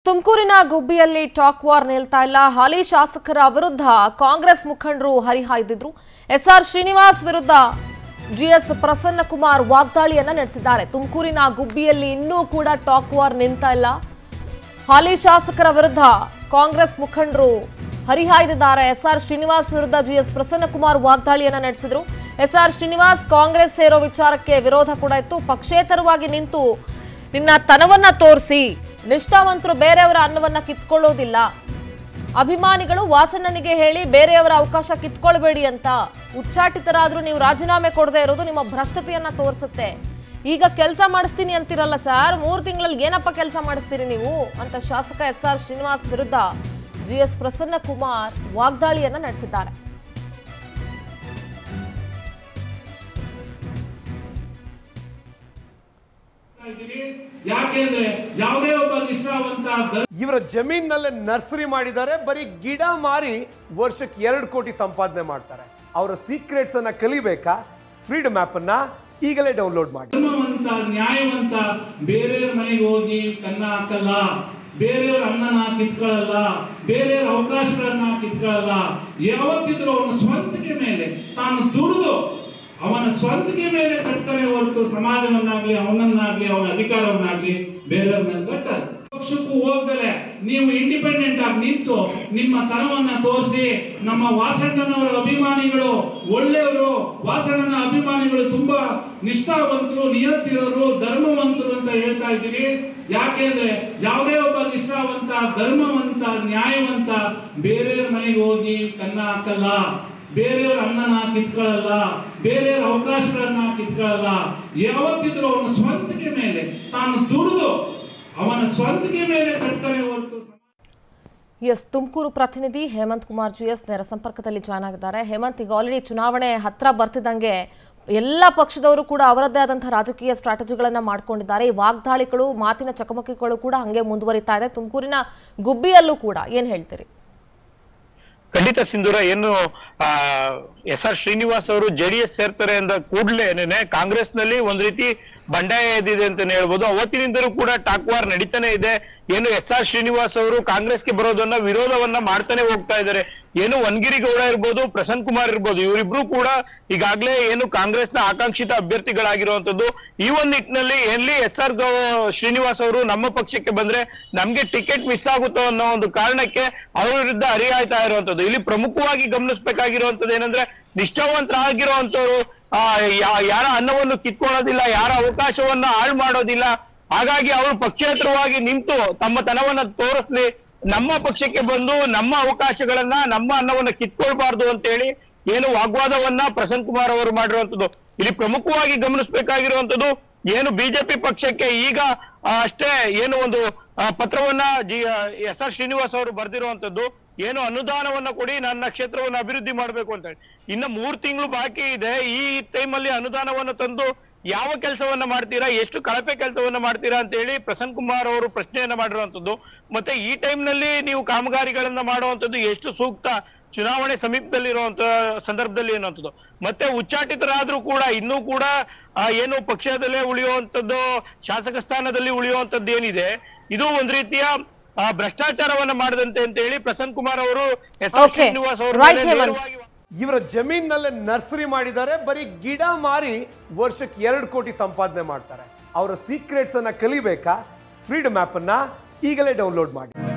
ತುಮಕೂರಿನ ಗುಬ್ಬಿಯಲ್ಲಿ talk war ನಿಲ್ತಾ ಇಲ್ಲ ಹಾಲಿ ಶಾಸಕರ ವಿರುದ್ಧ ಕಾಂಗ್ರೆಸ್ ಮುಖಂಡರು ಹರಿಹಾಯ್ದಿದ್ರು ಎಸ್ಆರ್ ಶ್ರೀನಿವಾಸ್ ವಿರುದ್ಧ ಜಿಎಸ್ ಪ್ರಸನ್ನ ಕುಮಾರ್ ವಾಗ್ದಾಳಿಯನ್ನ ನಡೆಸಿದ್ದಾರೆ ತುಮಕೂರಿನ ಗುಬ್ಬಿಯಲ್ಲಿ ಇನ್ನೂ ಕೂಡ ಟಾಕ್ ವಾರ್ ನಿಲ್ತಾ ಇಲ್ಲ ಹಾಲಿ ಶಾಸಕರ ವಿರುದ್ಧ ಕಾಂಗ್ರೆಸ್ ಮುಖಂಡರು ಹರಿಹಾಯ್ದಿದ್ದಾರೆ ಎಸ್ಆರ್ ಶ್ರೀನಿವಾಸ್ ವಿರುದ್ಧ ಜಿಎಸ್ ಪ್ರಸನ್ನಕುಮಾರ್ ವಾಗ್ದಾಳಿಯನ್ನ ನಡೆಸಿದ್ರು ಎಸ್ಆರ್ ಶ್ರೀನಿವಾಸ್ ಕಾಂಗ್ರೆಸ್ ಸೇರೋ ವಿಚಾರಕ್ಕೆ ವಿರೋಧ ಕೂಡ ಇತ್ತು ಪಕ್ಷೇತರವಾಗಿ ನಿಂತು ನಿನ್ನ ತನವನ್ನ ತೋರಿಸಿ ನಿಷ್ಠಾವಂತರು ಬೇರೆಯವರ ಅನ್ನವನ್ನ ಕಿತ್ಕೊಳ್ಳೋದಿಲ್ಲ ಅಭಿಮಾನಿಗಳು ವಾಸಣ್ಣನಿಗೆ ಹೇಳಿ ಬೇರೆಯವರ ಅವಕಾಶ ಕಿತ್ಕೊಳ್ಬೇಡಿ ಅಂತ ಉಚ್ಚಾಟಿತರಾದ್ರೂ ನೀವು ರಾಜೀನಾಮೆ ಕೊಡದೇ ಇರೋದು ನಿಮ್ಮ ಭ್ರಷ್ಟತೆಯನ್ನ ತೋರಿಸುತ್ತೆ ಈಗ ಕೆಲಸ ಮಾಡಿಸ್ತೀನಿ ಅಂತಿರಲ್ಲ ಸರ್ ಮೂರು ತಿಂಗಳಲ್ಲಿ ಏನಪ್ಪ ಕೆಲಸ ಮಾಡಿಸ್ತೀರಿ ನೀವು ಅಂತ ಶಾಸಕ ಎಸ್ ಆರ್ ಶ್ರೀನಿವಾಸ್ ವಿರುದ್ಧ ಜಿ ಎಸ್ ಪ್ರಸನ್ನ ಕುಮಾರ್ ವಾಗ್ದಾಳಿಯನ್ನ ನಡೆಸಿದ್ದಾರೆ ಇದ್ದೀರಿ ಯಾಕೆಂದ್ರೆ ಯಾವುದೇ ಒಬ್ಬ ನಿಷ್ಠಾವಂತ ದ- ಇವರ ಜಮೀನಲ್ಲೇ ನರ್ಸರಿ ಮಾಡಿದ್ದಾರೆ ಬರೀ ಗಿಡ ಮಾರಿ ವರ್ಷಕ್ಕೆ ಎರಡು ಕೋಟಿ ಸಂಪಾದನೆ ಮಾಡ್ತಾರೆ ಅವರ ಸೀಕ್ರೆಟ್ಸ್ ಅನ್ನ ಕಲಿಬೇಕಾ ಫ್ರೀಡಮ್ ಆಪ್ ಅನ್ನ ಈಗಲೇ ಡೌನ್ಲೋಡ್ ಮಾಡಿ ಧರ್ಮವಂತ ನ್ಯಾಯವಂತ ಬೇರೆಯವ್ರ ಮನೆಗೆ ಹೋಗಿ ಕನ್ನ ಹಾಕಲ್ಲ ಬೇರೆಯವ್ರ ಅನ್ನನ ಕಿತ್ಕೊಳ್ಳಲ್ಲ ಬೇರೆಯವ್ರ ಅವಕಾಶಗಳನ್ನ ಕಿತ್ಕೊಳ್ಳಲ್ಲ ಯಾವತ್ತಿದ್ರು ಅವನ ಸ್ವಂತಿಕೆ ಮೇಲೆ ತಾನು ದುಡಿದು ಅವನ ಸ್ವಂತಿಕೆ ಮೇಲೆ ಕಟ್ತಾನೆ ಹೊರತು ಸಮಾಜವನ್ನಾಗ್ಲಿ ಅವನನ್ನಾಗ್ಲಿ ಅವನ ಅಧಿಕಾರವನ್ನಾಗ್ಲಿ ಬೇರೆಯವ್ರ ಮೇಲೆ ಕಟ್ಟಲ್ಲ ಪಕ್ಷಕ್ಕೂ ಹೋಗ್ದಲೆ ನೀವು ಇಂಡಿಪೆಂಡೆಂಟ್ ಆಗಿ ನಿಂತು ನಿಮ್ಮ ತನವನ್ನ ತೋರಿಸಿ ನಮ್ಮ ವಾಸಣ್ಣನವರ ಅಭಿಮಾನಿಗಳು ಒಳ್ಳೆಯವರು ವಾಸಣ್ಣನ ಅಭಿಮಾನಿಗಳು ತುಂಬಾ ನಿಷ್ಠಾವಂತರು ನಿಯತ್ತಿರೋರು ಧರ್ಮವಂತರು ಅಂತ ಹೇಳ್ತಾ ಇದ್ದೀರಿ ಯಾಕೆಂದ್ರೆ ಯಾವುದೇ ಒಬ್ಬ ನಿಷ್ಠಾವಂತ ಧರ್ಮವಂತ ನ್ಯಾಯವಂತ ಬೇರೆಯವ್ರ ಮನೆಗೆ ಹೋಗಿ ಕನ್ನ ಹಾಕಲ್ಲ ಬೇರೆಯವ್ರ ಅನ್ನನ ಕಿತ್ಕೊಳ್ಳಲ್ಲ ಬೇರೆಯವ್ರ ಅವಕಾಶಗಳನ್ನ ಕಿತ್ಕೊಳ್ಳಲ್ಲ ಯಾವತ್ತಿದ್ರು ಅವನ ಸ್ವಂತಿಕೆ ಮೇಲೆ ತಾನು ದುಡಿದು ಅವನ ಸ್ವಂತಿಕೆ ಮೇಲೆ ಕಟ್ತಾನೆ ಹೊರತು ಎಸ್ ತುಮಕೂರು ಪ್ರತಿನಿಧಿ ಹೇಮಂತ್ ಕುಮಾರ್ ಜಿ ಎಸ್ ನೇರ ಸಂಪರ್ಕದಲ್ಲಿ ಜಾಯ್ನ್ ಆಗಿದ್ದಾರೆ ಹೇಮಂತ್ ಈಗ ಆಲ್ರೆಡಿ ಚುನಾವಣೆ ಹತ್ರ ಬರ್ತಿದ್ದಂಗೆ ಎಲ್ಲ ಪಕ್ಷದವರು ಕೂಡ ಅವರದ್ದೇ ಆದಂತಹ ರಾಜಕೀಯ ಸ್ಟ್ರಾಟಜಿಗಳನ್ನ ಮಾಡ್ಕೊಂಡಿದ್ದಾರೆ ಈ ವಾಗ್ದಾಳಿಗಳು ಮಾತಿನ ಚಕಮಕಿಗಳು ಕೂಡ ಹಂಗೆ ಮುಂದುವರಿತಾ ಇದೆ ತುಮಕೂರಿನ ಗುಬ್ಬಿಯಲ್ಲೂ ಕೂಡ ಏನ್ ಹೇಳ್ತೀರಿ ಖಂಡಿತ ಸಿಂಧೂರ ಏನು ಎಸ್ ಆರ್ ಶ್ರೀನಿವಾಸ್ ಅವರು ಜೆಡಿಎಸ್ ಸೇರ್ತಾರೆ ಅಂದ ಕೂಡಲೇ ಕಾಂಗ್ರೆಸ್ ನಲ್ಲಿ ಒಂದ್ ರೀತಿ ಬಂಡಾಯ ಎದ್ದಿದೆ ಅಂತಾನೆ ಹೇಳ್ಬೋದು ಅವತ್ತಿನಿಂದಲೂ ಕೂಡ ಟಾಕ್ ವಾರ್ ನಡೀತಾನೆ ಇದೆ ಏನು ಎಸ್ ಆರ್ ಶ್ರೀನಿವಾಸ್ ಅವರು ಕಾಂಗ್ರೆಸ್ಗೆ ಬರೋದನ್ನ ವಿರೋಧವನ್ನ ಮಾಡ್ತಾನೆ ಹೋಗ್ತಾ ಇದ್ದಾರೆ ಏನು ವನ್ಗಿರಿ ಗೌಡ ಇರ್ಬೋದು ಪ್ರಸನ್ನ ಕುಮಾರ್ ಇರ್ಬೋದು ಇವರಿಬ್ರು ಕೂಡ ಈಗಾಗಲೇ ಏನು ಕಾಂಗ್ರೆಸ್ನ ಆಕಾಂಕ್ಷಿತ ಅಭ್ಯರ್ಥಿಗಳಾಗಿರುವಂತದ್ದು ಈ ಒಂದ್ ನಿಟ್ಟಿನಲ್ಲಿ ಎಲ್ಲಿ ಎಸ್ ಆರ್ ಶ್ರೀನಿವಾಸ್ ಅವರು ನಮ್ಮ ಪಕ್ಷಕ್ಕೆ ಬಂದ್ರೆ ನಮ್ಗೆ ಟಿಕೆಟ್ ಮಿಸ್ ಆಗುತ್ತೋ ಅನ್ನೋ ಒಂದು ಕಾರಣಕ್ಕೆ ಅವ್ರ ವಿರುದ್ಧ ಹರಿಯಾಯ್ತಾ ಇರುವಂತದ್ದು ಇಲ್ಲಿ ಪ್ರಮುಖವಾಗಿ ಗಮನಿಸಬೇಕಾಗಿರುವಂತದ್ದು ಏನಂದ್ರೆ ನಿಷ್ಠಾವಂತರಾಗಿರುವಂತವ್ರು ಆ ಯಾ- ಯಾರ ಅನ್ನವನ್ನು ಕಿತ್ಕೊಳ್ಳೋದಿಲ್ಲ ಯಾರ ಅವಕಾಶವನ್ನ ಹಾಳು ಮಾಡೋದಿಲ್ಲ ಹಾಗಾಗಿ ಅವರು ಪಕ್ಷೇತರವಾಗಿ ನಿಂತು ತಮ್ಮ ತನವನ್ನ ತೋರಿಸ್ಲಿ ನಮ್ಮ ಪಕ್ಷಕ್ಕೆ ಬಂದು ನಮ್ಮ ಅವಕಾಶಗಳನ್ನ ನಮ್ಮ ಅನ್ನವನ್ನ ಕಿತ್ಕೊಳ್ಬಾರ್ದು ಅಂತ ಹೇಳಿ ಏನು ವಾಗ್ವಾದವನ್ನ ಪ್ರಸನ್ನ ಕುಮಾರ್ ಅವರು ಮಾಡಿರುವಂತದ್ದು ಇಲ್ಲಿ ಪ್ರಮುಖವಾಗಿ ಗಮನಿಸಬೇಕಾಗಿರುವಂತದ್ದು ಏನು ಬಿಜೆಪಿ ಪಕ್ಷಕ್ಕೆ ಈಗ ಆ, ಅಷ್ಟೇ ಏನು ಒಂದು ಆ, ಪತ್ರವನ್ನ ಜಿ ಎಸ್ ಆರ್ ಶ್ರೀನಿವಾಸ್ ಅವರು ಬರೆದಿರುವಂತದ್ದು ಏನು ಅನುದಾನವನ್ನ ಕೊಡಿ ನನ್ನ ಕ್ಷೇತ್ರವನ್ನು ಅಭಿವೃದ್ಧಿ ಮಾಡಬೇಕು ಅಂತ ಹೇಳಿ ಇನ್ನ ಮೂರ್ ತಿಂಗಳು ಬಾಕಿ ಇದೆ ಈ ಟೈಮಲ್ಲಿ ಅನುದಾನವನ್ನು ತಂದು ಯಾವ ಕೆಲಸವನ್ನ ಮಾಡ್ತೀರಾ ಎಷ್ಟು ಕಳಪೆ ಕೆಲಸವನ್ನ ಮಾಡ್ತೀರಾ ಅಂತ ಹೇಳಿ ಪ್ರಸನ್ನ ಕುಮಾರ್ ಅವರು ಪ್ರಶ್ನೆಯನ್ನ ಮಾಡಿರುವಂತದ್ದು ಮತ್ತೆ ಈ time ನಲ್ಲಿ ನೀವು ಕಾಮಗಾರಿಗಳನ್ನ ಮಾಡುವಂತದ್ದು ಎಷ್ಟು ಸೂಕ್ತ ಚುನಾವಣೆ ಸಮೀಪದಲ್ಲಿರುವಂತ ಸಂದರ್ಭದಲ್ಲಿ ಅನ್ನುವಂಥದ್ದು ಮತ್ತೆ ಉಚ್ಚಾಟಿತರಾದ್ರೂ ಕೂಡ ಇನ್ನೂ ಕೂಡ ಆ, ಏನು ಪಕ್ಷದಲ್ಲೇ ಉಳಿಯುವಂತದ್ದು ಶಾಸಕ ಸ್ಥಾನದಲ್ಲಿ ಉಳಿಯುವಂತದ್ದು ಏನಿದೆ ಇದು ಒಂದ್ ರೀತಿಯ ಆ, ಭ್ರಷ್ಟಾಚಾರವನ್ನ ಮಾಡದಂತೆ ಅಂತ ಹೇಳಿ ಪ್ರಸನ್ನ ಕುಮಾರ್ ಅವರು ಎಸ್ ಆರ್ Okay. ಶ್ರೀನಿವಾಸ್ ಅವರು Right, ಹೇಮಂತ್. ಇವರ ಜಮೀನಲ್ಲೇ ನರ್ಸರಿ ಮಾಡಿದ್ದಾರೆ ಬರೀ ಗಿಡ ಮಾರಿ ವರ್ಷಕ್ಕೆ ಎರಡು ಕೋಟಿ ಸಂಪಾದನೆ ಮಾಡ್ತಾರೆ ಅವರ ಸೀಕ್ರೆಟ್ಸ್ ಅನ್ನ ಕಲಿಬೇಕಾ ಫ್ರೀಡಮ್ ಆಪ್ ಅನ್ನ ಈಗಲೇ ಡೌನ್ಲೋಡ್ ಮಾಡಿ